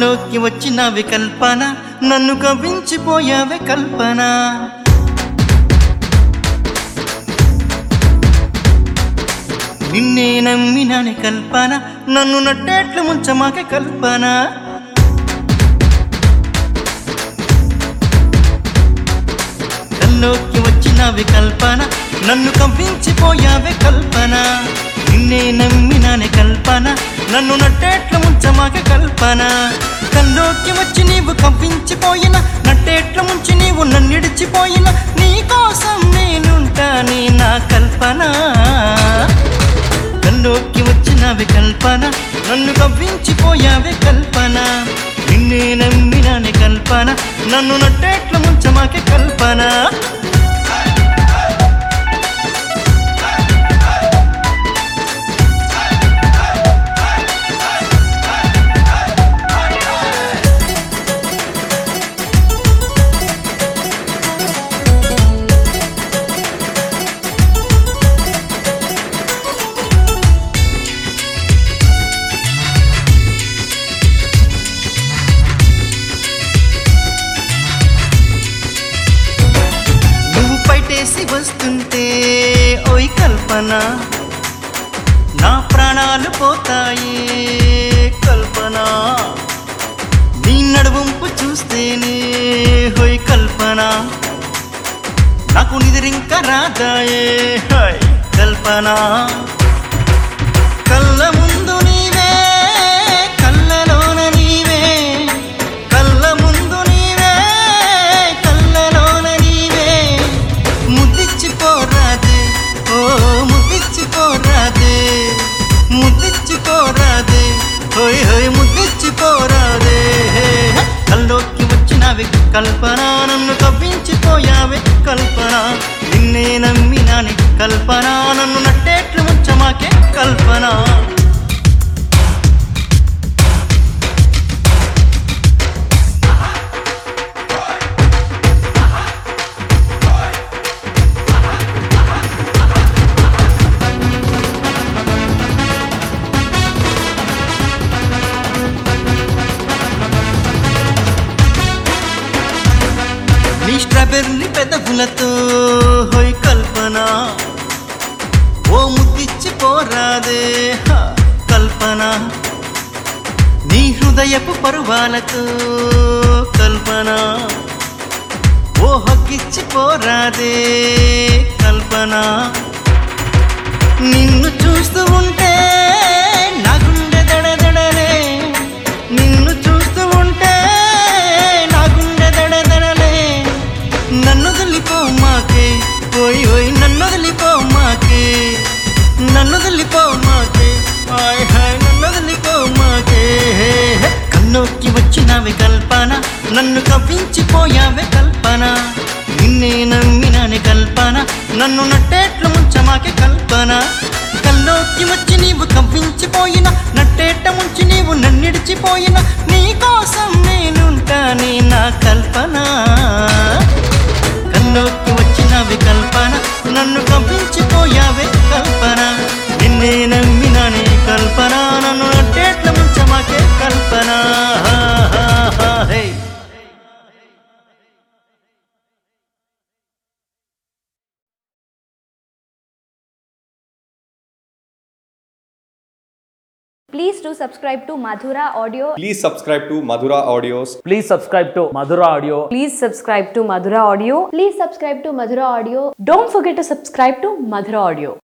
కల్లోకి వచ్చినవి కల్పన నన్ను కవ్వించిపోయావే కల్పన నిన్నే నమ్మినాని కల్పన నన్ను నట్టేట్లు ముంచమాకే కల్పన కల్లోకి వచ్చినవి కల్పన నన్ను కంపించిపోయావే కల్పన నిన్నే నమ్మినానే కల్పన నన్ను నట్టేట్లు ముంచమాకే కల్పన కల్లోకి వచ్చి నీవు కంపించిపోయిన నట్టేట్ల ముంచి నీవు నన్నిడిచిపోయిన నీ కోసం నేనుంటాని నా కల్పన కల్లోకి వచ్చినవి కల్పన నన్ను కవ్వించిపోయావే కల్పన నిన్నే నమ్మినాని కల్పన నన్ను నట్టేట్ల ముంచమాకే కల్పన నువ్వు పైటేసి వస్తుంటే ఓయ్ కల్పన నా ప్రాణాలు పోతాయి కల్పన నీ నడువంపు చూస్తేనే హోయ్ కల్పన నాకు నిద్రింక రాదాయే హోయ్ కల్పన కళ్ళ ముందు నీవే కళ్ళలోన నీవే కళ్ళ ముందు నీవే కళ్ళలోన నీవే ముద్దిచ్చిపోరాదే ఓ ముద్దిచ్చిపోరాదే ముద్దిచ్చిపోరాదే హోయ్ హోయ్ ముద్దిచ్చిపోరాదే కల్లోకి వచ్చినవి కల్పన నన్ను కవ్వించిపోయావే కల్పన నిన్నే నమ్మినాని కల్పన నన్ను నట్టేట్లు ముంచమాకే కల్పన నీ స్ట్రాబెర్రీ పెదవులతో హోయ్ కల్పన ఓ ముద్దిచ్చి పోరాదే హ, కల్పన నీ హృదయపు పరువాలతో కల్పన ఓ హక్కిచ్చి పోరాదే కల్పన నిన్ను చూస్తూ ఉంటే నా గుండె దడదడలే నిన్ను చూస్తూ ఉంటే నా గుండె దడదడలే నన్ను వదిలిపో మాకే ఓయ్ ఓయ్ నన్ను వదిలిపో మాకే నన్ను వదిలిపో మాకే హాయ్ హాయ్ నన్ను వదిలిపో మాకే కన్నోకి వచ్చినవి కల్పన నన్ను కవ్వించిపోయావే కల్పన నిన్నే నమ్మినాని కల్పన నన్ను నట్టేట్లు ముంచమాకే కల్పన కల్లోకి వచ్చి నీవు కవ్వించిపోయిన నట్టేట ముంచి నీవు నన్నిడిచిపోయిన నీ కోసం నేనుంటాని నా కల్పన కల్లోకి వచ్చినవి కల్పన నన్ను కంపించిపోయావే కల్పన నిన్నే నమ్మినానే కల్పన నన్ను నట్టేట్ల ముంచమాకే కల్పన హా, హా, హా, హే Please do subscribe to Madhura Audio. Please subscribe to Madhura Audios. Please subscribe to Madhura Audio. Please subscribe to Madhura Audio. Please subscribe to Madhura Audio. Don't forget to subscribe to Madhura Audio.